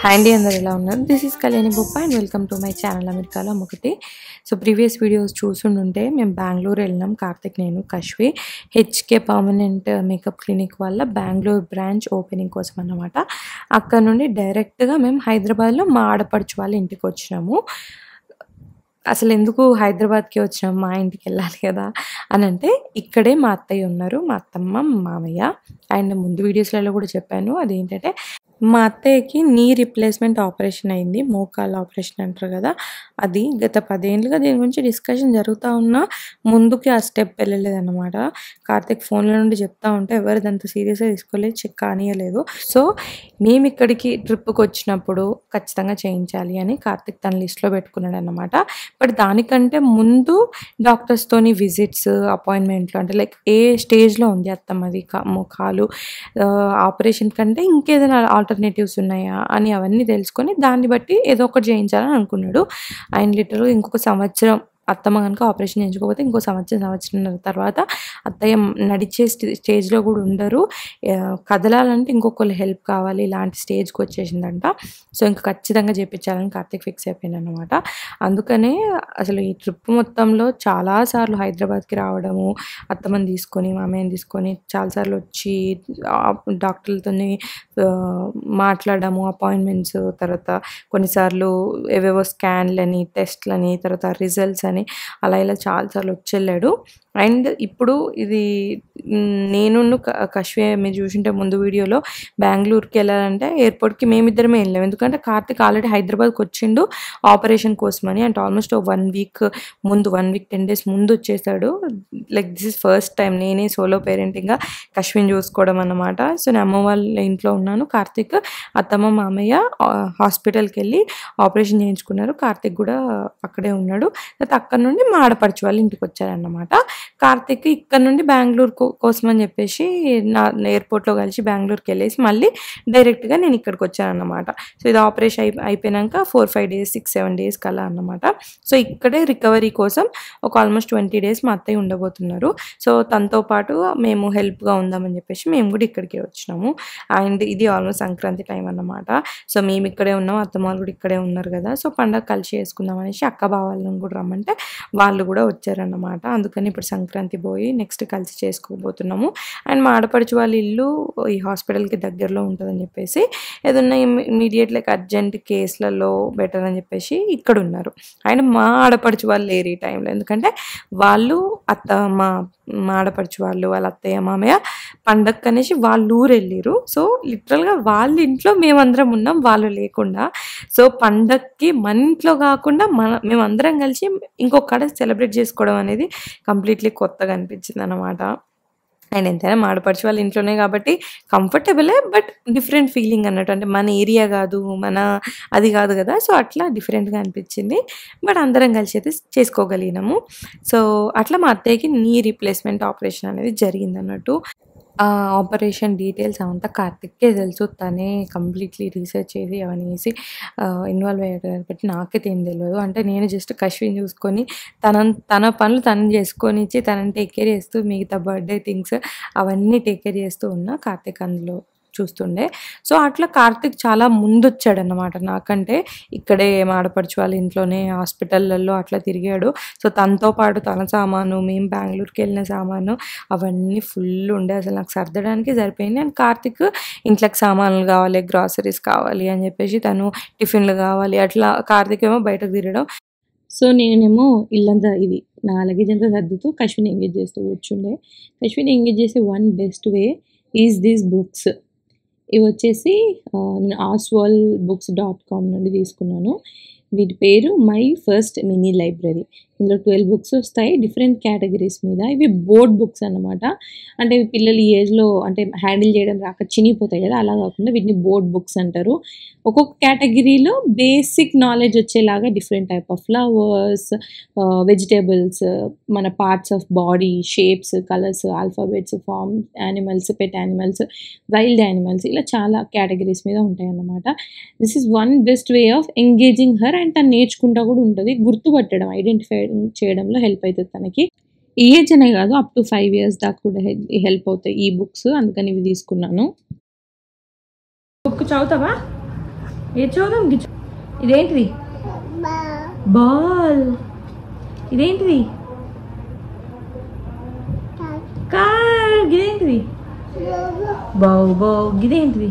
Hi అండి అందరు ఎలా ఉన్నారు this is Kalyani Boppa and welcome to my channel అమెరికాలో ఒకటి సో ప్రీవియస్ వీడియోస్ చూసుండుంటే మేము బెంగళూరు వెళ్ళినాం కార్తిక్ నేను Kashvi HK permanent makeup clinic వల్ల బెంగళూరు బ్రాంచ్ ఓపెనింగ్ కోసం అన్నమాట అక్కడ నుండి డైరెక్ట్గా మేము హైదరాబాద్లో మా ఆడపడుచు వాళ్ళ ఇంటికి వచ్చినాము అసలు ఎందుకు హైదరాబాద్కి వచ్చినాం మా ఇంటికి వెళ్ళాలి కదా అని అంటే ఇక్కడే మా అత్తయ్య ఉన్నారు మా అత్తమ్మ మా మామయ్య అండ్ ముందు వీడియోస్లలో కూడా చెప్పాను అదేంటంటే మా అత్తయ్యకి నీ రిప్లేస్మెంట్ ఆపరేషన్ అయింది మోకాళ్ళ ఆపరేషన్ అంటారు కదా అది గత పదేళ్ళుగా దీని గురించి డిస్కషన్ జరుగుతూ ఉన్నా ముందుకి ఆ స్టెప్ వెళ్ళలేదన్నమాట కార్తిక్ ఫోన్ల నుండి చెప్తా ఉంటే ఎవరు అంత సీరియస్గా తీసుకోలేదు చెక్ కానియలేదు సో మేము ఇక్కడికి ట్రిప్కి వచ్చినప్పుడు ఖచ్చితంగా చేయించాలి అని కార్తిక్ తన లిస్ట్లో పెట్టుకున్నాడు అనమాట బట్ దానికంటే ముందు డాక్టర్స్తోని విజిట్స్ అపాయింట్మెంట్లు అంటే లైక్ ఏ స్టేజ్లో ఉంది అత్తమ్మది కా కాలు ఆపరేషన్ కంటే ఇంకేదైనా ఆల్టర్నేటివ్స్ ఉన్నాయా అని అవన్నీ తెలుసుకొని దాన్ని బట్టి ఏదో ఒకటి చేయించాలని అనుకున్నాడు ఆయన లిటరల్గా ఇంకొక సంవత్సరం అత్తమ్మ కనుక ఆపరేషన్ చేయించుకోకపోతే ఇంకో సంవత్సరం సంవత్సరం తర్వాత అత్తయ్య నడిచే స్టే- స్టేజ్లో కూడా ఉండరు ఆ, కదలాలంటే ఇంకొకరు హెల్ప్ కావాలి ఇలాంటి స్టేజ్కి వచ్చేసిందంట సో ఇంకా ఖచ్చితంగా చేయించాలని కార్తీక్ ఫిక్స్ అయిపోయింది అనమాట అందుకనే అసలు ఈ ట్రిప్ మొత్తంలో చాలాసార్లు హైదరాబాద్కి రావడము అత్తమ్మని తీసుకొని మామయ్యని తీసుకొని చాలాసార్లు వచ్చి డాక్టర్లతో మాట్లాడడము అపాయింట్మెంట్స్ తర్వాత కొన్నిసార్లు ఏవేవో స్కాన్లని టెస్ట్లని తర్వాత రిజల్ట్స్ అని అలా ఇలా చాలాసార్లు వచ్చి వెళ్ళాడు అండ్ ఇప్పుడు ఇది మ్, నేను కశ్వే మీరు చూసింటే ముందు వీడియోలో బెంగళూరుకి వెళ్ళాలంటే ఎయిర్పోర్ట్కి మేమిద్దరమే వెళ్ళాం ఎందుకంటే కార్తిక్ ఆల్రెడీ హైదరాబాద్కి వచ్చిండు ఆపరేషన్ కోసమని అంటే ఆల్మోస్ట్ వన్ వీక్ ముందు వన్ వీక్ టెన్ డేస్ ముందు వచ్చేసాడు like this is first time నేనే సోలో పేరెంటింగ్గా కశ్విన్ చూసుకోవడం అన్నమాట సో నేను అమ్మ వాళ్ళ ఇంట్లో ఉన్నాను కార్తిక్ అత్తమ్మ మామయ్య ఆ, హాస్పిటల్కి వెళ్ళి ఆపరేషన్ చేయించుకున్నారు కార్తిక్ కూడా అక్కడే ఉన్నాడు తర్వాత అక్కడ నుండి మా ఆడపడుచు వాళ్ళు ఇంటికి వచ్చారన్నమాట కార్తిక్ ఇక్కడ నుండి బెంగళూరు కో- కోసం అని చెప్పేసి నా ఎయిర్పోర్ట్లో కలిసి బెంగళూరుకి వెళ్ళేసి మళ్ళీ డైరెక్ట్గా నేను ఇక్కడికి వచ్చానన్నమాట సో ఇది ఆపరేషన్ అయి అయిపోయినాక four five days six seven days కల్లా అన్నమాట సో ఇక్కడే రికవరీ కోసం ఒక ఆల్మోస్ట్ ట్వంటీ డేస్ మా అత్తయ్య ఉండబోతున్నారు సో తనతో పాటు మేము హెల్ప్గా ఉందామని చెప్పేసి మేము కూడా ఇక్కడికే వచ్చినాము అండ్ ఇది ఆల్మోస్ట్ సంక్రాంతి టైం అన్నమాట సో మేము ఇక్కడే ఉన్నాం అత్తమ్మ వాళ్ళు కూడా ఇక్కడే ఉన్నారు కదా సో పండగ కలిసి చేసుకుందాం అనేసి అక్క బావాళ్ళని కూడా రమ్మంటే వాళ్ళు కూడా వచ్చారన్నమాట అందుకని ఇప్పుడు సంక్రాంతి పోయి నెక్స్ట్ కలిసి చేసుకోబోతున్నాము అండ్ మా ఆడపడుచు వాళ్ళ ఇల్లు ఈ హాస్పిటల్కి దగ్గరలో ఉంటుందని చెప్పేసి ఏదన్నా ఇమీడియట్ లైక్ అర్జెంట్ కేసులలో బెటర్ అని చెప్పేసి ఇక్కడ ఉన్నారు అండ్ మా ఆడపడుచు వాళ్ళు లేరు ఈ టైంలో ఎందుకంటే వాళ్ళు అత్త మా మా ఆడపడుచు వాళ్ళు వాళ్ళ అత్తయ్య మామయ్య పండగ అనేసి వాళ్ళు ఊరు వెళ్ళిరు సో లిటరల్గా వాళ్ళ ఇంట్లో మేమందరం ఉన్నాం వాళ్ళు లేకుండా సో పండగకి మన ఇంట్లో కాకుండా మన మేమందరం కలిసి ఇంకొకడ సెలబ్రేట్ చేసుకోవడం అనేది కంప్లీట్లీ కొత్తగా అనిపించింది అనమాట అండ్ ఎంతైనా మాడపడిచి వాళ్ళ ఇంట్లోనే కాబట్టి కంఫర్టబులే బట్ డిఫరెంట్ ఫీలింగ్ అన్నట్టు అంటే మన ఏరియా కాదు మన అది కాదు కదా సో అట్లా డిఫరెంట్గా అనిపించింది బట్ అందరం కలిసి అయితే చేసుకోగలిగినాము సో అట్లా మా అత్తయ్యకి నీ రీప్లేస్మెంట్ ఆపరేషన్ అనేది జరిగింది అన్నట్టు ఆ ఆపరేషన్ డీటెయిల్స్ అవంతా కార్తిక్కే తెలుసు తనే కంప్లీట్లీ రీసెర్చ్ చేసి అవన్నీ చేసి ఇన్వాల్వ్ అయ్యాడు కాబట్టి నాకైతే ఏం తెలియదు అంటే నేను జస్ట్ కశ్విన్ చూసుకొని తన తన పనులు తను చేసుకొని ఇచ్చి తనని టేక్ కేర్ చేస్తూ మిగతా బర్త్డే థింగ్స్ అవన్నీ టేక్ కేర్ చేస్తూ ఉన్నా కార్తిక్ అందులో చూస్తుండే సో అట్లా కార్తిక్ చాలా ముందొచ్చాడు అనమాట నాకంటే ఇక్కడే మాడపడుచు వాళ్ళ ఇంట్లోనే హాస్పిటళ్ళల్లో అట్లా తిరిగాడు సో తనతో పాటు తన సామాను మేము బెంగళూరుకి వెళ్ళిన సామాను అవన్నీ ఫుల్ ఉండే అసలు నాకు సర్దడానికి సరిపోయింది అండ్ కార్తిక్ ఇంట్లోకి సామాన్లు కావాలి గ్రాసరీస్ కావాలి అని చెప్పేసి తను టిఫిన్లు కావాలి అట్లా కార్తిక్ ఏమో బయటకు తిరగడం సో నేనేమో ఇల్లంతా ఇది నా లగేజ్ అంతా సర్దుతూ కశ్విని ఎంగేజ్ చేస్తూ కూర్చుండే కశ్విని ఎంగేజ్ చేసే one best way is these books ఇవి వచ్చేసి ఆ, నేను ఆస్వాల్ బుక్స్ డాట్ కామ్ నుండి తీసుకున్నాను వీటి పేరు మై ఫస్ట్ మినీ లైబ్రరీ ఇందులో ట్వెల్వ్ బుక్స్ వస్తాయి డిఫరెంట్ కేటగిరీస్ మీద ఇవి బోర్డ్ బుక్స్ అన్నమాట అంటే ఇవి పిల్లలు ఈ ఏజ్లో అంటే హ్యాండిల్ చేయడం రాక చినిగిపోతాయి కదా అలా కాకుండా వీటిని బోర్డ్ బుక్స్ అంటారు ఒక్కొక్క కేటగిరీలో బేసిక్ నాలెడ్జ్ వచ్చేలాగా different type of flowers vegetables మన parts of body shapes colours alphabets farm animals pet animals wild animals ఇలా చాలా కేటగిరీస్ మీద ఉంటాయి అన్నమాట this is one best way of engaging her and తను నేర్చుకుంటా కూడా ఉంటుంది గుర్తుపట్టడం ఐడెంటిఫై చేయడంలో హెల్ప్ అవుతుంది తనకి ఈ ఏజ్ అనే కాదు అప్ టు ఫైవ్ ఇయర్స్ దాకా కూడా హెల్ప్ అవుతాయి ఈ బుక్స్ అందుకని ఇవి తీసుకున్నాను బుక్ చదువుతావా ఏ చూద్దాం గిచ్చు ఇదేంటిది బాల్ ఇదేంటిది కార్ ఇదేంటిది బౌ బౌ ఇదేంటిది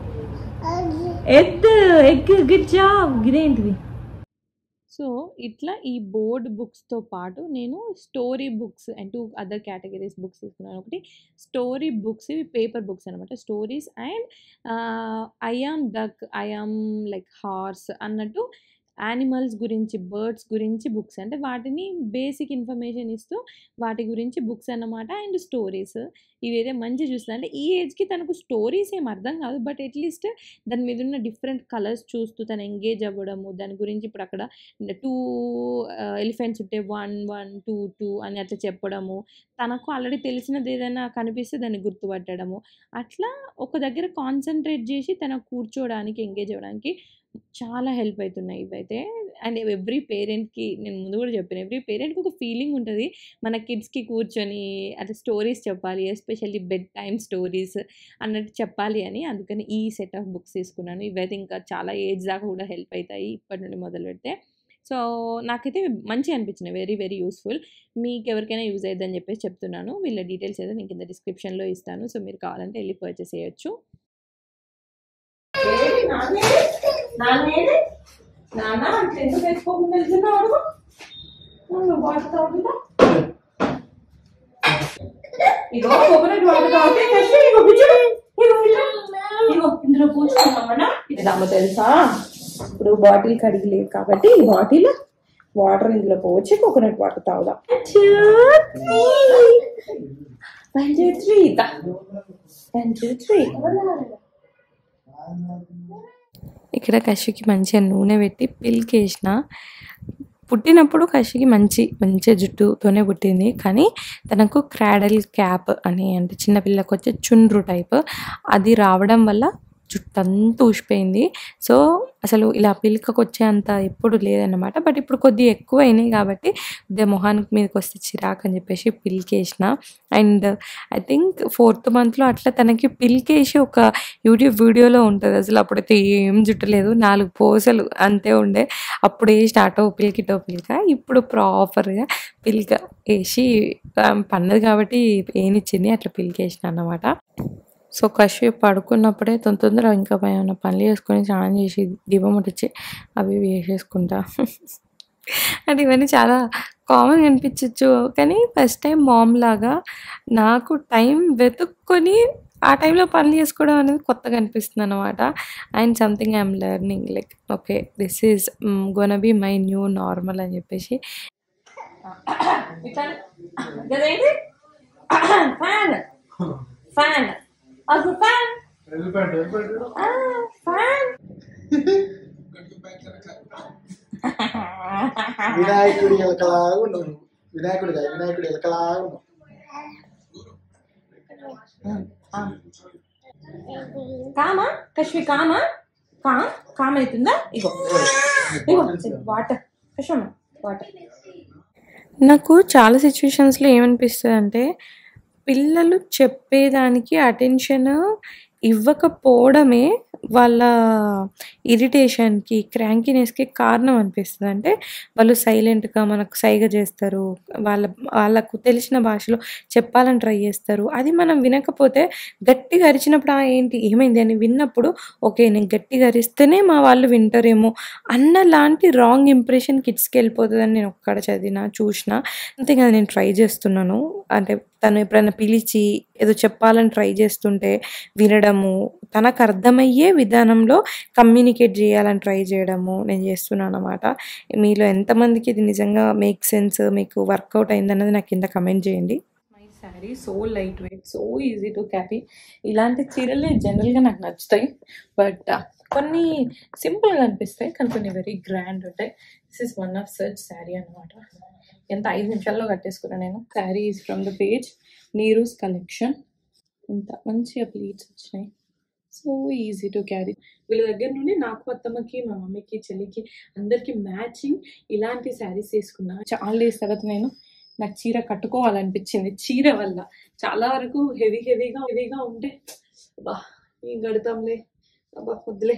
ఎగ్ ఎగ్ గుడ్ జాబ్ ఇదేంటిది సో ఇట్లా ఈ బోర్డ్ బుక్స్తో పాటు నేను story books and two other categories books తీసుకున్నాను ఒకటి స్టోరీ బుక్స్ ఇవి పేపర్ బుక్స్ అనమాట stories and I am duck I am like horse అన్నట్టు యానిమల్స్ గురించి బర్డ్స్ గురించి బుక్స్ అంటే వాటిని బేసిక్ ఇన్ఫర్మేషన్ ఇస్తూ వాటి గురించి బుక్స్ అన్నమాట అండ్ స్టోరీస్ ఇవైతే మంచి చూస్తుంది అంటే ఈ ఏజ్కి తనకు స్టోరీస్ ఏం అర్థం కాదు బట్ అట్లీస్ట్ దాని మీద ఉన్న డిఫరెంట్ కలర్స్ చూస్తూ తను ఎంగేజ్ అవ్వడము దాని గురించి ఇప్పుడు అక్కడ టూ ఎలిఫెంట్స్ ఉంటే వన్ వన్ టూ టూ అని అట్లా చెప్పడము తనకు ఆల్రెడీ తెలిసినది ఏదైనా కనిపిస్తే దాన్ని గుర్తుపట్టడము అట్లా ఒక దగ్గర కాన్సన్ట్రేట్ చేసి తన కూర్చోవడానికి ఎంగేజ్ అవ్వడానికి చాలా హెల్ప్ అవుతున్నాయి ఇవైతే అండ్ ఎవ్రీ పేరెంట్కి నేను ముందు కూడా చెప్పాను ఎవ్రీ పేరెంట్కి ఒక ఫీలింగ్ ఉంటుంది మన కిడ్స్కి కూర్చొని అట్లా స్టోరీస్ చెప్పాలి ఎస్పెషల్లీ బెడ్ టైమ్ స్టోరీస్ అన్నట్టు చెప్పాలి అని అందుకని ఈ సెట్ ఆఫ్ బుక్స్ తీసుకున్నాను ఇవైతే ఇంకా చాలా ఏజ్ దాకా కూడా హెల్ప్ అవుతాయి ఇప్పటి నుండి మొదలు పెడితే సో నాకైతే మంచిగా అనిపించినాయి వెరీ వెరీ యూస్ఫుల్ మీకు ఎవరికైనా యూజ్ అయ్యదని చెప్పేసి చెప్తున్నాను వీళ్ళ డీటెయిల్స్ అయితే నేను కింద డిస్క్రిప్షన్లో ఇస్తాను సో మీరు కావాలంటే వెళ్ళి పర్చేస్ చేయొచ్చు నాన్న అంటే ఎందుకు తెచ్చుకోకుండా వెళ్తున్నావు నువ్వు వాటర్ తాగుతుందా ఇగో కోకోనట్ వాటర్ తాగితే కష్టం ఇగో కూర్చోడు ఇగో ఇగో ఇందులో కూర్చున్నామన్నా ఇది నమ్మ తెలుసా ఇప్పుడు బాటిల్ కడిగి లేదు కాబట్టి ఈ బాటిల్ వాటర్ ఇందులో పోవచ్చు కోకోనట్ వాటర్ తాగుదాం one two three one two three ఇక్కడ కషికి మంచిగా నూనె పెట్టి పిల్కేసిన పుట్టినప్పుడు కషికి మంచి మంచి జుట్టుతోనే పుట్టింది కానీ తనకు క్రాడల్ క్యాప్ అని అంటే చిన్నపిల్లకి వచ్చే చుండ్రు టైప్ అది రావడం వల్ల జుట్టు అంతా ఊసిపోయింది సో అసలు ఇలా పిల్కకు వచ్చే అంత ఎప్పుడు లేదన్నమాట బట్ ఇప్పుడు కొద్దిగా ఎక్కువ అయినాయి కాబట్టి కొద్దిగా మొహానికి మీదకి వస్తే చిరాకు అని చెప్పేసి పిల్కేసిన అండ్ ఐ థింక్ ఫోర్త్ మంత్లో అట్లా తనకి పిల్కేసి ఒక యూట్యూబ్ వీడియోలో ఉంటుంది అసలు అప్పుడైతే ఏం జుట్టు లేదు నాలుగు పోసలు అంతే ఉండే అప్పుడే స్టార్ట్ అవ్వ పిల్కిటో పిల్క ఇప్పుడు ప్రాపర్గా పిల్క వేసి ఆ, పన్నది కాబట్టి ఏనిచ్చింది అట్లా పిల్కేసిన అన్నమాట సో కశ్యప్ పడుకున్నప్పుడే తొందర తొందర ఇంకా ఏమైనా పనులు చేసుకొని స్నానం చేసి దీపం ముట్టించి అవి ఇవి వేసేసుకుంటా అంటే ఇవన్నీ చాలా కామన్ అనిపించవచ్చు కానీ ఫస్ట్ టైం మామ్ లాగా నాకు టైం వెతుక్కొని ఆ టైంలో పనులు చేసుకోవడం అనేది కొత్తగా అనిపిస్తుంది అనమాట and something I'm learning like okay this is gonna be my new normal అని చెప్పేసి ఫ్యాన్ ఫ్యాన్ అసలు ఫ్యాన్ ఫ్యాన్ వినాయకుడి ఎలకలాగా ఉన్నావు నువ్వు. వినాయకుడు కాదు వినాయకుడు ఎలకలాగా ఉన్నావు కామా కశ్మి కామా కా కామ అవుతుందా ఇగో ఇగో వాటర్ కశ్మ వాటర్ నాకు చాలా సిచ్యువేషన్స్లో ఏమనిపిస్తుంది అంటే పిల్లలు చెప్పేదానికి అటెన్షన్ ఇవ్వకపోవడమే వాళ్ళ ఇరిటేషన్కి క్రాంకినెస్కి కారణం అనిపిస్తుంది అంటే వాళ్ళు సైలెంట్గా మనకు సైగ చేస్తారు వాళ్ళ వాళ్ళకు తెలిసిన భాషలో చెప్పాలని ట్రై చేస్తారు అది మనం వినకపోతే గట్టిగా అరిచినప్పుడు "ఆ, ఏంటి ఏమైంది అని విన్నప్పుడు ఓకే నేను గట్టిగా అరిస్తేనే మా వాళ్ళు వింటారేమో అన్న లాంటి రాంగ్ ఇంప్రెషన్ కిడ్స్కి వెళ్ళిపోతుందని నేను ఒక్కడ చదివిన చూసిన అంతేకాదు నేను ట్రై చేస్తున్నాను అంటే తను ఎప్పుడైనా పిలిచి ఏదో చెప్పాలని ట్రై చేస్తుంటే వినడము తనకు అర్థమయ్యే విధానంలో కమ్యూనికేట్ చేయాలని ట్రై చేయడము నేను చేస్తున్నాను అనమాట మీలో ఎంతమందికి ఇది నిజంగా మేక్ సెన్స్ మీకు వర్కౌట్ అయిందన్నది నాకు కింద కమెంట్ చేయండి my sari so light weight so easy to carry ఇలాంటి చీరలే జనరల్గా నాకు నచ్చుతాయి బట్ కొన్ని సింపుల్గా అనిపిస్తాయి కానీ కొన్ని వెరీ గ్రాండ్ ఉంటాయి this is one of search sari అనమాట ఎంత ఐదు నిమిషాల్లో కట్టేసుకున్నా నేను sari is from the page Neeru's collection ఇంత మంచిగా ప్లీట్స్ వచ్చినాయి సో ఈజీ టు క్యారీ వీళ్ళ దగ్గర నుండి నాకు అత్తమ్మకి మా మమ్మీకి చెల్లికి అందరికి మ్యాచింగ్ ఇలాంటి శారీస్ తీసుకున్నా చాలా డేస్ తర్వాత నేను నాకు చీర కట్టుకోవాలనిపించింది చీర వల్ల చాలా వరకు హెవీ హెవీగా హెవీగా ఉంటే అబ్బా ఏం కడతాంలే అబ్బా వద్దులే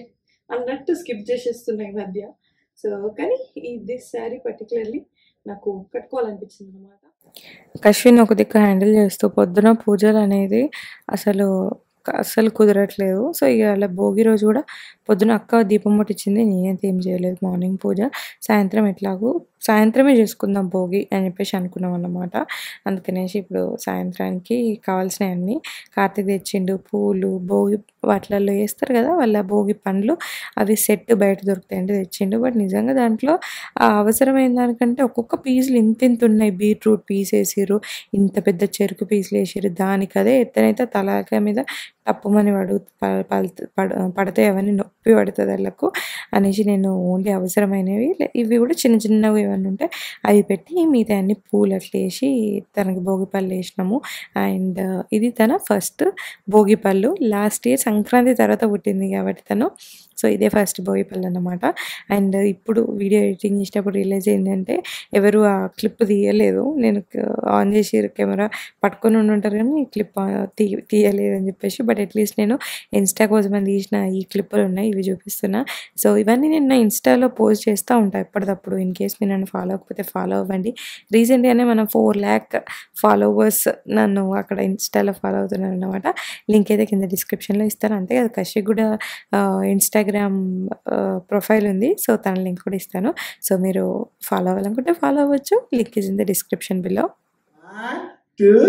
అన్నట్టు స్కిప్ చేసేస్తున్నాయి ఈ మధ్య సో కానీ ఈ దిస్ శారీ పర్టికులర్లీ నాకు కట్టుకోవాలనిపించింది అనమాట కశ్విన్ ఒక దిక్కు హ్యాండిల్ చేస్తూ పొద్దున పూజలు అనేది అసలు అస్సలు కుదరట్లేదు సో ఇక అలా భోగి రోజు కూడా పొద్దున అక్క దీపం ముట్టించింది నేనైతే ఏం చేయలేదు మార్నింగ్ పూజ సాయంత్రం ఎట్లాగో సాయంత్రమే చేసుకుందాం భోగి అని చెప్పేసి అనుకున్నాం అన్నమాట అందుకనేసి ఇప్పుడు సాయంత్రానికి కావాల్సినవన్నీ కార్తీక్ తెచ్చిండు పూలు భోగి వాటిలలో వేస్తారు కదా వాళ్ళ భోగి పండ్లు అవి సెట్ బయట దొరుకుతాయంటే తెచ్చిండు బట్ నిజంగా దాంట్లో ఆ అవసరమైన దానికంటే ఒక్కొక్క పీసులు ఇంత ఇంత ఉన్నాయి బీట్రూట్ పీస్ వేసిర్రు ఇంత పెద్ద చెరుకు పీసులు వేసిర్రు దానికి అదే ఎత్తనైతే తలాక మీద తప్పుమని పడు ప- పల్- పడ పడితే అవన్నీ నొప్పి పడుతుంది వాళ్ళకు అనేసి నేను ఓన్లీ అవసరమైనవి లే- ఇవి కూడా చిన్న చిన్నవి ఏమన్నా ఉంటే అవి పెట్టి మిగతా అన్ని పూలు అట్లా వేసి తనకి భోగిపళ్ళు వేసినాము అండ్ ఇది తన ఫస్ట్ భోగిపళ్ళు లాస్ట్ ఇయర్ సంక్రాంతి తర్వాత పుట్టింది కాబట్టి తను సో ఇదే ఫస్ట్ భోగిపళ్ళు అన్నమాట అండ్ ఇప్పుడు వీడియో ఎడిటింగ్ చేసేటప్పుడు రిలీజ్ ఏంటంటే ఎవరు ఆ క్లిప్ తీయలేదు నేను ఆన్ చేసి కెమెరా పట్టుకొని ఉండి ఉంటారు కానీ క్లిప్ తీ తీయలేదు అని చెప్పేసి బట్ అట్లీస్ట్ నేను ఇన్స్టా కోసం అని తీసిన ఈ క్లిప్పులు ఉన్నాయి ఇవి చూపిస్తున్నా సో ఇవన్నీ నేను నా ఇన్స్టాలో పోస్ట్ చేస్తూ ఉంటాను ఎప్పటికప్పుడు ఇన్ కేస్ మీరు నన్ను ఫాలో అవ్వకపోతే ఫాలో అవ్వండి రీసెంట్గానే మనం ఫోర్ ల్యాక్ ఫాలోవర్స్ నన్ను అక్కడ ఇన్స్టాలో ఫాలో అవుతున్నారు అనమాట లింక్ అయితే కింద డిస్క్రిప్షన్లో ఇస్తాను అంతే కదా కశ్యప్ కూడా ఇన్స్టాగ్రామ్ ప్రొఫైల్ ఉంది సో తన లింక్ కూడా ఇస్తాను సో మీరు ఫాలో అవ్వాలనుకుంటే ఫాలో అవ్వచ్చు link is in the description below One, two,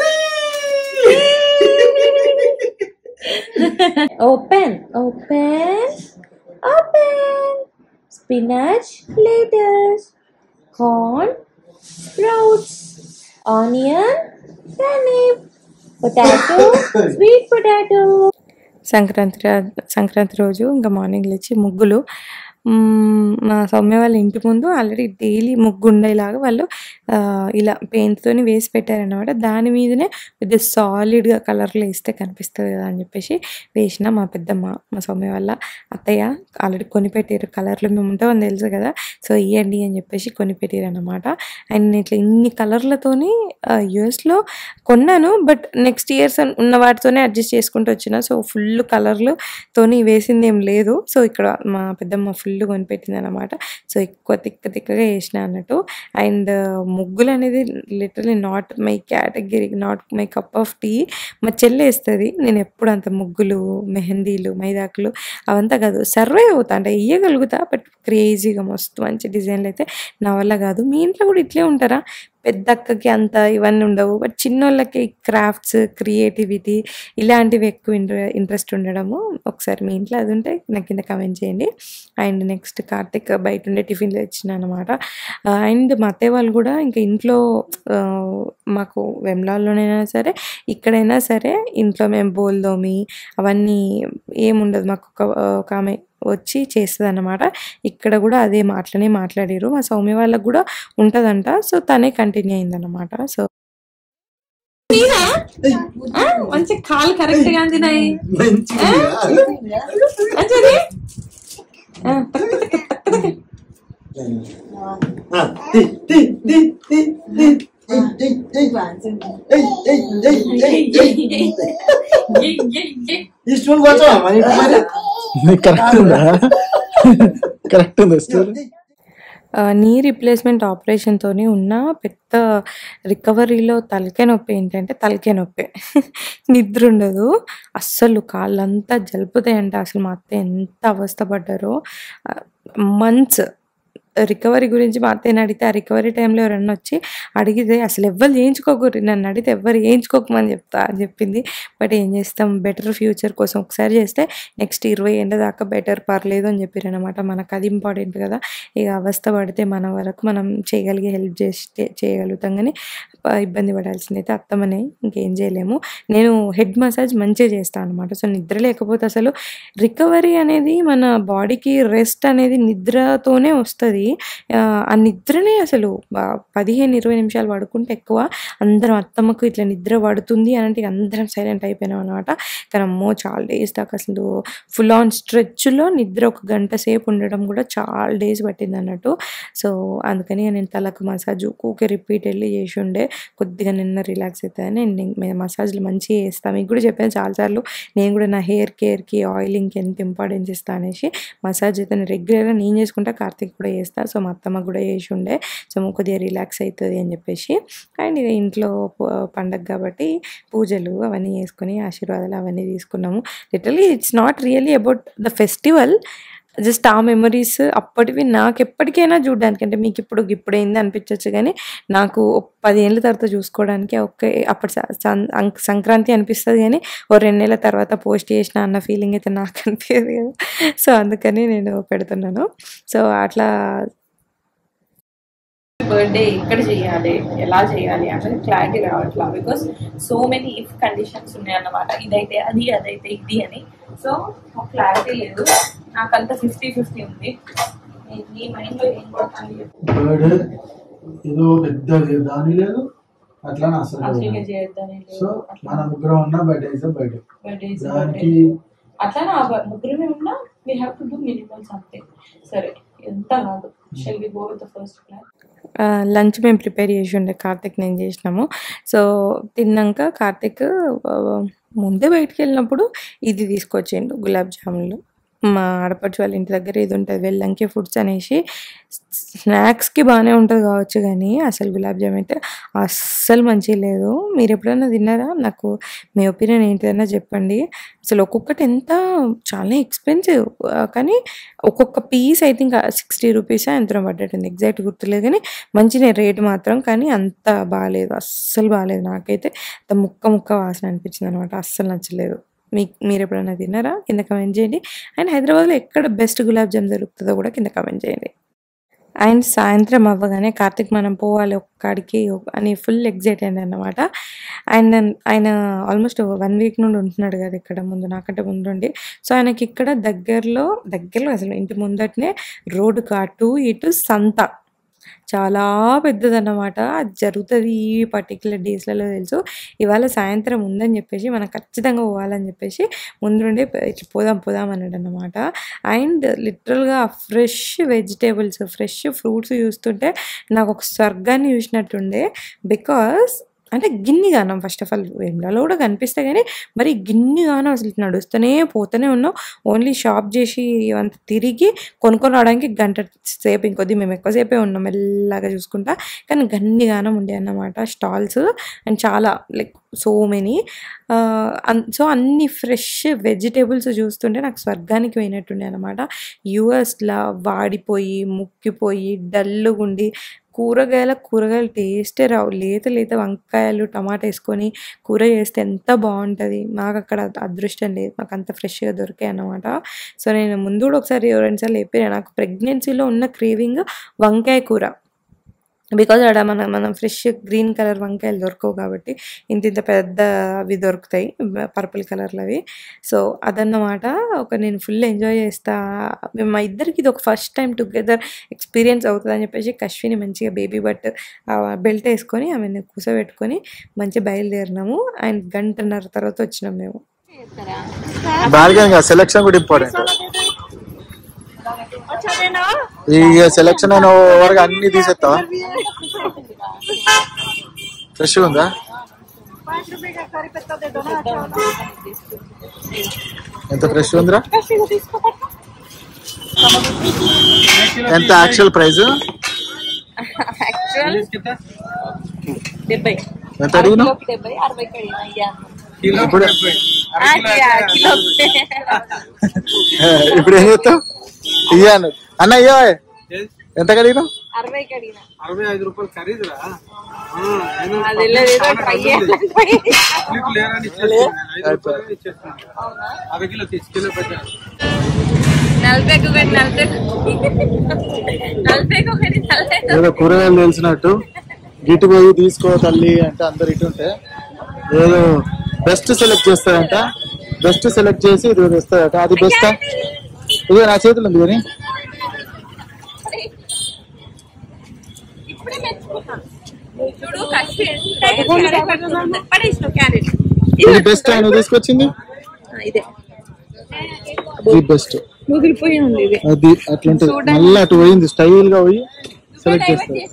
three. Open, open, open. Spinach, lettuce, corn, sprouts, onion, turnip, potato, sweet potato. Sankranti రా- సంక్రాంతి రోజు ఇంకా మార్నింగ్ లేచి ముగ్గులు మ్మ్, మా సౌమ్య వాళ్ళ ఇంటి ముందు ఆల్రెడీ డైలీ ముగ్గు ఉండేలాగా వాళ్ళు ఆ, ఇలా పెయింట్తోని వేసి పెట్టారనమాట దాని మీదనే పెద్ద సాలిడ్గా కలర్లు వేస్తే కనిపిస్తుంది కదా అని చెప్పేసి వేసిన మా పెద్దమ్మ మా సౌమ్య వాళ్ళ అత్తయ్య ఆల్రెడీ కొనిపెట్టారు కలర్లు మేము ఉంటామని తెలుసు కదా సో ఇవ్వండి అని చెప్పేసి కొనిపెట్టారు అనమాట అండ్ నేను ఇట్లా ఇన్ని కలర్లతోని యూఎస్లో కొన్నాను బట్ నెక్స్ట్ ఇయర్స్ ఉన్న వాటితోనే అడ్జస్ట్ చేసుకుంటూ వచ్చిన సో ఫుల్ కలర్లు తోని వేసింది ఏం లేదు సో ఇక్కడ మా పెద్దమ్మ ఫుల్ కొనిపెట్టింది అనమాట సో ఎక్కువ తిక్క తిక్కగా వేసిన అన్నట్టు అండ్ ముగ్గులు అనేది literally not my category not my cup of tea మా చెల్లి వేస్తుంది నేను ఎప్పుడు అంత ముగ్గులు మెహందీలు మైదాకులు అవంతా కాదు సర్వే అవుతా అంటే వేయగలుగుతా బట్ క్రేజీగా మస్తు మంచి డిజైన్లు అయితే నా వల్ల కాదు మీ ఇంట్లో కూడా ఇట్లే ఉంటారా పెద్ద అక్కకి అంత ఇవన్నీ ఉండవు బట్ చిన్నోళ్ళకి క్రాఫ్ట్స్ క్రియేటివిటీ ఇలాంటివి ఎక్కువ ఇంట్రె ఇంట్రెస్ట్ ఉండడము ఒకసారి మీ ఇంట్లో అది ఉంటే నాకు కింద కమెంట్ చేయండి అండ్ నెక్స్ట్ కార్తిక్ బయట ఉండే టిఫిన్లు తెచ్చిన అనమాట అండ్ మా అత్తయ్య వాళ్ళు కూడా ఇంకా ఇంట్లో ఆ, మాకు వెమ్లాల్లోనైనా సరే ఇక్కడైనా సరే ఇంట్లో మేము బోల్దోమి అవన్నీ ఏముండదు మాకు ఒక ఒక ఆమె వచ్చి చేస్తుంది అనమాట ఇక్కడ కూడా అదే మాటలనే మాట్లాడారు మా సౌమ్య వాళ్ళకి కూడా ఉంటదంట సో తనే కంటిన్యూ అయిందన్నమాట సో మంచి కాలు కరెక్ట్ గా అందినాయి మంచిగా. ఆ, తి, తి, తి, తి, తి. ఏయ్, ఏయ్, ఏయ్. ఏయ్, ఏయ్, ఏయ్, ఏయ్, ఏయ్. ఈ స్టూల్ కొంచెం మరి ఇప్పుడు మరి కరెక్ట్ ఉందా కరెక్ట్ ఉందా స్టోరీ నీ రీప్లేస్మెంట్ ఆపరేషన్తోని ఉన్న పెద్ద రికవరీలో తలకాయ నొప్పి ఏంటంటే తలకాయ నొప్పి నిద్ర ఉండదు అస్సలు కాళ్ళంతా జలుపుతాయంట అసలు మా అత్త ఎంత అవస్థపడ్డారో మంత్స్ రికవరీ గురించి మా అత్తయ్యని అడిగితే ఆ రికవరీ టైంలో ఎవరన్నా వచ్చి అడిగితే అసలు ఎవ్వరు చేయించుకోకూరి నన్ను అడిగితే ఎవ్వరు చేయించుకోకమని చెప్తా అని చెప్పింది బట్ ఏం చేస్తాం బెటర్ ఫ్యూచర్ కోసం ఒకసారి చేస్తే నెక్స్ట్ ఇరవై ఏళ్ళ దాకా బెటర్ పర్లేదు అని చెప్పారు అనమాట మనకు అది ఇంపార్టెంట్ కదా ఇక అవస్థ పడితే మన వరకు మనం చేయగలిగే హెల్ప్ చేస్తే చేయగలుగుతాం కానీ ప- ఇబ్బంది పడాల్సింది అయితే అత్తమనే ఇంకేం చేయలేము నేను హెడ్ మసాజ్ మంచిగా చేస్తాను అనమాట సో నిద్ర లేకపోతే అసలు రికవరీ అనేది మన బాడీకి రెస్ట్ అనేది నిద్రతోనే వస్తుంది ఆ, ఆ నిద్రనే అసలు ఆ, పదిహేను ఇరవై నిమిషాలు పడుకుంటే ఎక్కువ అందరం అత్తమ్మకు ఇట్లా నిద్ర పడుతుంది అని అంటే అందరం సైలెంట్ అయిపోయినాం అనమాట కానీ అమ్మో చాలా డేస్ దాకా అసలు ఫుల్ ఆన్ స్ట్రెచ్లో నిద్ర ఒక గంట సేపు ఉండడం కూడా చాలా డేస్ పట్టింది అన్నట్టు సో అందుకని నేను తలకు మసాజ్ ఊకే రిపీట్ వెళ్ళి చేసి ఉండే కొద్దిగా నిన్న రిలాక్స్ అవుతుందని నేను నేను మసాజ్లు మంచిగా చేస్తాను మీకు కూడా చెప్పాను చాలాసార్లు నేను కూడా నా హెయిర్ కేర్కి ఆయిలింగ్కి ఎంత ఇంపార్టెన్స్ ఇస్తా అనేసి మసాజ్ అయితే నేను రెగ్యులర్గా నేను చేసుకుంటా కార్తీక్ కూడా చేస్తా సో మా అత్తమ్మ కూడా చేసి ఉండే సో కొద్దిగా రిలాక్స్ అవుతుంది అని చెప్పేసి అండ్ ఇక ఇంట్లో ప- పండగ కాబట్టి పూజలు అవన్నీ చేసుకుని ఆశీర్వాదాలు అవన్నీ తీసుకున్నాము literally it's not really about the festival just uh memories అప్పటివి నాకు ఎప్పటికైనా చూడడానికి అంటే మీకు ఇప్పుడు ఇప్పుడు ఏంది అనిపించవచ్చు కానీ నాకు ఒక పదేళ్ళ తర్వాత చూసుకోవడానికి ఒకే అప్పటి స- సం- అంక్- సంక్రాంతి అనిపిస్తుంది కానీ ఓ రెండు నెలల తర్వాత పోస్ట్ చేసిన అన్న ఫీలింగ్ అయితే నాకు అనిపించదు కదా సో అందుకని నేను పెడుతున్నాను సో అట్లా బర్త్డే ఎక్కడ చేయాలి ఎలా చేయాలి అనేది క్లారిటీ రావట్లా because so many if conditions ఉన్నాయి అన్నమాట ఇదైతే అది అదైతే ఇది అని సో క్లారిటీ లేదు నాకంతా ఫిఫ్టీ ఫిఫ్టీ ఉంది నీ- నీ మైండ్లో ఏం కొట్టాలి చెప్పు. బర్డ్ ఏదో పెద్ద దాని లేదు అట్లా అసలు అసలుగా చేయొద్దని లేదు. సో మన ముగ్గురం ఉన్న birthday is birthday Birthday is దానికి birthday. అట్లా నా ముగ్గురమే ఉన్నా we have to do minimal something సరే ఎంత కాదు shall we go with the first plan lunch మేము ప్రిపేర్ చేసి ఉండే కార్తిక్ నేను చేసినాము సో తిన్నాక కార్తిక్ ఆ, ముందే బయటికి వెళ్ళినప్పుడు ఇది తీసుకొచ్చిండు గులాబ్ జామున్లు మా ఆడపడుచు వాళ్ళ ఇంటి దగ్గర ఇది ఉంటుంది వెళ్ళంకి ఫుడ్స్ అనేసి స్నాక్స్కి బాగానే ఉంటుంది కావచ్చు కానీ అసలు గులాబ్ జామ్ అయితే అస్సలు మంచిగా లేదు మీరు ఎప్పుడైనా తిన్నారా నాకు మీ ఒపీనియన్ ఏంటిదన్నా చెప్పండి అసలు ఒక్కొక్కటి ఎంత చాలా ఎక్స్పెన్సివ్ కానీ ఒక్కొక్క piece I think sixty rupees ఎంత పడ్డట్టుంది ఎగ్జాక్ట్ గుర్తులేదు కానీ మంచినే రేట్ మాత్రం కానీ అంత బాగాలేదు అస్సలు బాగాలేదు నాకైతే అంత ముక్క ముక్క వాసన అనిపించింది అనమాట అస్సలు నచ్చలేదు మీ మీరు ఎప్పుడైనా తిన్నారా కింద కమెంట్ చేయండి అండ్ హైదరాబాద్లో ఎక్కడ బెస్ట్ గులాబ్ జామ్ దొరుకుతుందో కూడా కింద కమెంట్ చేయండి అండ్ సాయంత్రం అవ్వగానే కార్తిక్ మనం పోవాలి ఒక్కడికి అని ఫుల్ ఎగ్జైట్ అయింది అన్నమాట అండ్ ఆయన ఆల్మోస్ట్ వన్ వీక్ నుండి ఉంటున్నాడు కదా ఇక్కడ ముందు నాకంటే ముందుండి సో ఆయనకి ఇక్కడ దగ్గరలో దగ్గరలో అసలు ఇంటి ముందటనే రోడ్డుకు అటు ఇటు సంత చాలా పెద్దదన్నమాట అది జరుగుతుంది ఈ పర్టికులర్ డేస్లలో తెలుసు ఇవాళ సాయంత్రం ఉందని చెప్పేసి మనం ఖచ్చితంగా పోవాలని చెప్పేసి ముందు నుండి ఇట్లా పోదాం పోదాం అన్నాడు అనమాట అండ్ లిటరల్గా ఫ్రెష్ వెజిటేబుల్స్ ఫ్రెష్ ఫ్రూట్స్ చూస్తుంటే నాకు ఒక స్వర్గాన్ని చూసినట్టుండే బికాస్ అంటే గిన్ని గానం ఫస్ట్ ఆఫ్ ఆల్ వేములలో కూడా కనిపిస్తాయి కానీ మరి గిన్ని గానం అసలు నడుస్తూనే పోతూనే ఉన్నాం ఓన్లీ షాప్ చేసి ఇవంతా తిరిగి కొనుక్కొని రావడానికి గంట సేపు ఇంకొద్ది మేము ఎక్కువసేపే ఉన్నాం మెల్లగా చూసుకుంటా కానీ గన్ని గానం ఉండే అన్నమాట స్టాల్స్ అండ్ చాలా లైక్ సో మెనీ సో అన్ని ఫ్రెష్ వెజిటేబుల్స్ చూస్తుంటే నాకు స్వర్గానికి పోయినట్టుండే అనమాట యూఎస్లా వాడిపోయి ముక్కిపోయి డల్లుగుండి కూరగాయల కూరగాయలు టేస్టే రావు లేత లేత వంకాయలు టమాటా వేసుకొని కూర చేస్తే ఎంత బాగుంటుంది నాకు అక్కడ అదృష్టం లేదు నాకు అంత ఫ్రెష్గా దొరికాయి అన్నమాట సో నేను ముందు కూడా ఒకసారి రెండుసార్లు చెప్పాను నాకు ప్రెగ్నెన్సీలో ఉన్న క్రేవింగ్ వంకాయ కూర బికాజ్ ఆడ మన మనం ఫ్రెష్ గ్రీన్ కలర్ వంకాయలు దొరకవు కాబట్టి ఇంత ఇంత పెద్ద అవి దొరుకుతాయి పర్పుల్ కలర్లు అవి సో అదన్నమాట ఒక నేను ఫుల్ ఎంజాయ్ చేస్తా మేము మా ఇద్దరికి ఇది ఒక ఫస్ట్ టైం టుగెదర్ ఎక్స్పీరియన్స్ అవుతుంది అని చెప్పేసి కశ్విని మంచిగా బేబీ బట్ బెల్ట్ వేసుకొని ఆమెను కూసబెట్టుకొని మంచిగా బయలుదేరినాము అండ్ గంటన్నర తర్వాత వచ్చినాం మేము బాల్కనీ సెలక్షన్ కూడా ఇంపార్టెంట్ ఈ సెలక్షన్ అయిన వరకు అన్ని తీసేస్తావా ఫ్రెష్ ఉందా ఎంత ఫ్రెష్ ఉందిరా ఎంత యాక్చువల్ ప్రైస్ డెబ్బై ఎంత అడిగినా డెబ్బై అరవై ఇప్పుడు ఇప్పుడు ఏం చేస్తావు ఇయ్యాను అన్న ఇయ్యా ఎంత అడిగినావు అరవై అడిగినా అరవై ఐదు రూపాయలు ఖరీదురా అది వెళ్ళేదేదో ట్రై చేయాలని నీకు లేరని ఇచ్చేస్తున్నాను. ఐదు రూపాయలు ఇచ్చేస్తున్నాను. అర కిలో తీసి కిలో పెట్టాను నలభైకి ఒకటి నలభై నలభైకి ఒకటి నలభై ఏదో కూరగాయలు తెలిసినట్టు గిట్టు పోయి తీసుకో తల్లి అంటే అందరు ఇటు ఉంటే ఏదో బెస్ట్ సెలెక్ట్ చేస్తారంట బెస్ట్ సెలెక్ట్ చేసి ఇది తెస్తారట అది బెస్టా ఇదే నా చేతులు ఉంది కానీ పడేసిన క్యారెట్ ఇది బెస్ట్ నువ్వు తీసుకొచ్చింది ఇదే ఇది బెస్ట్ ముగిలిపోయి ఉంది ఇది అది అట్లుంటది మళ్ళీ అటు పోయింది స్టైల్ గా పోయి సెలెక్ట్ చేస్తారు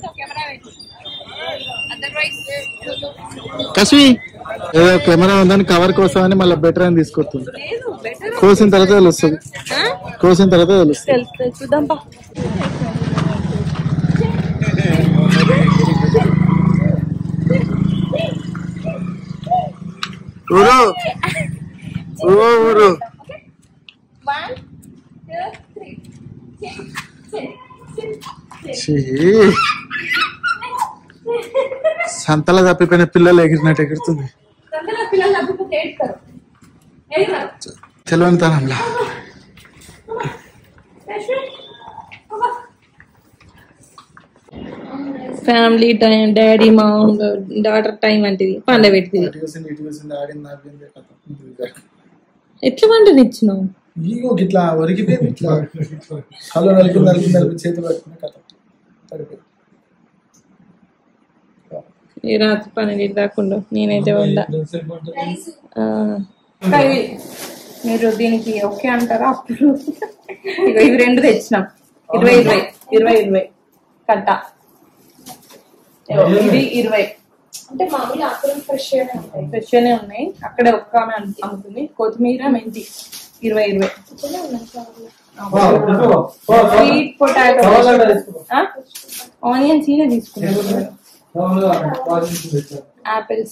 కసి ఏదో కెమెరా ఉందని కవర్ కోసం అని మళ్ళీ బెటర్ అని తీసుకొస్తుంది కోసిన తర్వాత తెలుస్తుంది కోసిన తర్వాత తెలుస్తుంది చూద్దాం పా ఊరు ఊరు ఊరు ఛీ. సంతలో తప్పిపోయిన పిల్లలు ఎగిరినట్టు ఎగురుతుంది తెలియని తనంలా ఫ్యామిలీ టైం డాడీ మా డాటర్ టైం అంటిది పండ పెట్టింది ఎట్లా వంటని ఇచ్చినావు ఇగో ఇట్లా ఒరిగిపోయింది ఇట్లా కళ్ళు నలిపి నలిపి నలిపి చేతి పట్టుకునే కథ పడిపోయింది ఈ రాత్రి పన్నెండు దాకుండా నేనైతే వండా ఆ, ఇంకా ఇవి మీరు దీనికి ఓకే అంటారా అప్పుడు ఇగో ఇవి రెండు తెచ్చినాం ఇరవై ఇరవై ఇరవై ఇరవై కట్ట ఇగో ఇది ఇరవై అంటే మామూలు ఆకులు ఫ్రెష్ గానే ఉంటాయి ఫ్రెష్ గానే ఉన్నాయి అక్కడే ఒక్క ఆమె అమ్ము- అమ్ముతుంది కొత్తిమీర మెంతి ఇరవై ఇరవై స్వీట్ పొటాటో ఆనియన్స్ ఈయన తీసుకున్నాను యాపిల్స్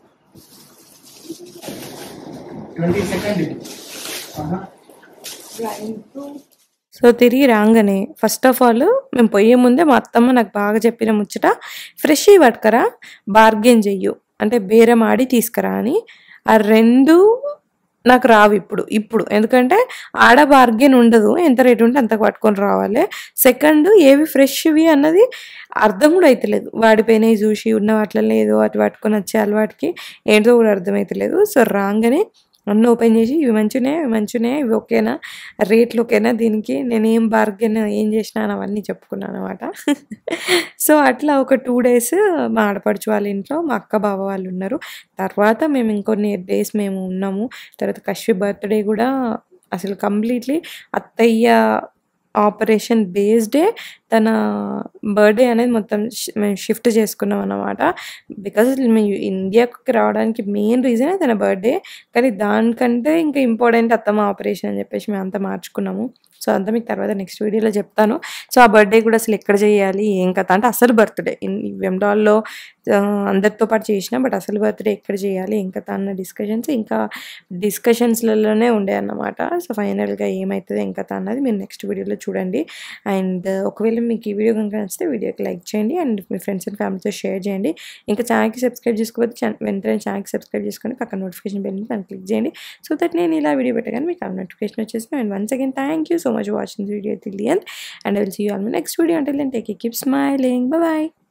సో తిరిగి రాగానే ఫస్ట్ ఆఫ్ ఆల్ మేము పోయే ముందే మా అత్తమ్మ నాకు బాగా చెప్పిన ముచ్చట ఫ్రెష్ పట్టుకరా బార్గెన్ చెయ్యు అంటే బేరం ఆడి తీసుకురా అని ఆ రెండు నాకు రావు ఇప్పుడు ఇప్పుడు ఎందుకంటే ఆడ బార్గెన్ ఉండదు ఎంత రేట్ ఉంటే అంత పట్టుకొని రావాలి సెకండ్ ఏవి ఫ్రెష్వి అన్నది అర్థం కూడా అవుతలేదు వాడిపోయినవి చూసి ఉన్న వాటిలో ఏదో అటు పట్టుకొని వచ్చే అలవాటుకి ఏంటో కూడా అర్థమవుతలేదు సో రాగానే అన్నీ ఓపెన్ చేసి ఇవి మంచినే ఇవి మంచినే ఇవి ఓకేనా రేట్లు ఓకేనా దీనికి నేను ఏం బార్గెన్ ఏం చేసినాను అవన్నీ చెప్పుకున్నాను అనమాట సో అట్లా ఒక టూ డేస్ మా ఆడపడుచు వాళ్ళ ఇంట్లో మా అక్క బావ వాళ్ళు ఉన్నారు తర్వాత మేము ఇంకొన్ని డేస్ మేము ఉన్నాము తర్వాత కశ్యప్ బర్త్డే కూడా అసలు కంప్లీట్లీ అత్తయ్య ఆపరేషన్ బేస్డే తన బర్త్డే అనేది మొత్తం షి- మేము షిఫ్ట్ చేసుకున్నాం అన్నమాట బికాజ్ మేము ఇండియాకి రావడానికి మెయిన్ రీజనే తన బర్త్డే కానీ దానికంటే ఇంకా ఇంపార్టెంట్ అత్తమ్మ ఆపరేషన్ అని చెప్పేసి మేము అంతా మార్చుకున్నాము సో అంతా మీకు తర్వాత నెక్స్ట్ వీడియోలో చెప్తాను సో ఆ బర్త్డే కూడా అసలు ఎక్కడ చేయాలి ఏం కథ అంటే అసలు బర్త్డే వెమ్డాల్లో అందరితో పాటు చేసిన బట్ అసలు బర్త్డే ఎక్కడ చేయాలి ఏం కథ అన్న డిస్కషన్స్ ఇంకా డిస్కషన్స్లలోనే ఉండే అన్నమాట సో ఫైనల్గా ఏమవుతుంది ఏం కథ అన్నది మీరు నెక్స్ట్ వీడియోలో చూడండి అండ్ ఒకవేళ మీకు ఈ వీడియో కనుక నచ్చితే వీడియోకి లైక్ చేయండి అండ్ మీ ఫ్రెండ్స్ అండ్ ఫ్యామిలీతో షేర్ చేయండి ఇంకా ఛానల్కి సబ్స్క్రైబ్ చేసుకోవద్దు ఛానల్ వెంటనే ఛానల్కి సబ్స్క్రైబ్ చేసుకొని పక్కన నోటిఫికేషన్ బెల్ దాన్ని క్లిక్ చేయండి సో దట్ నేను ఇలా వీడియో పెట్టగానే మీకు ఆ నోటిఫికేషన్ వచ్చేసి and once again thank you so much watching video till the end and I will see you on my next video until then take care keep smiling bye bye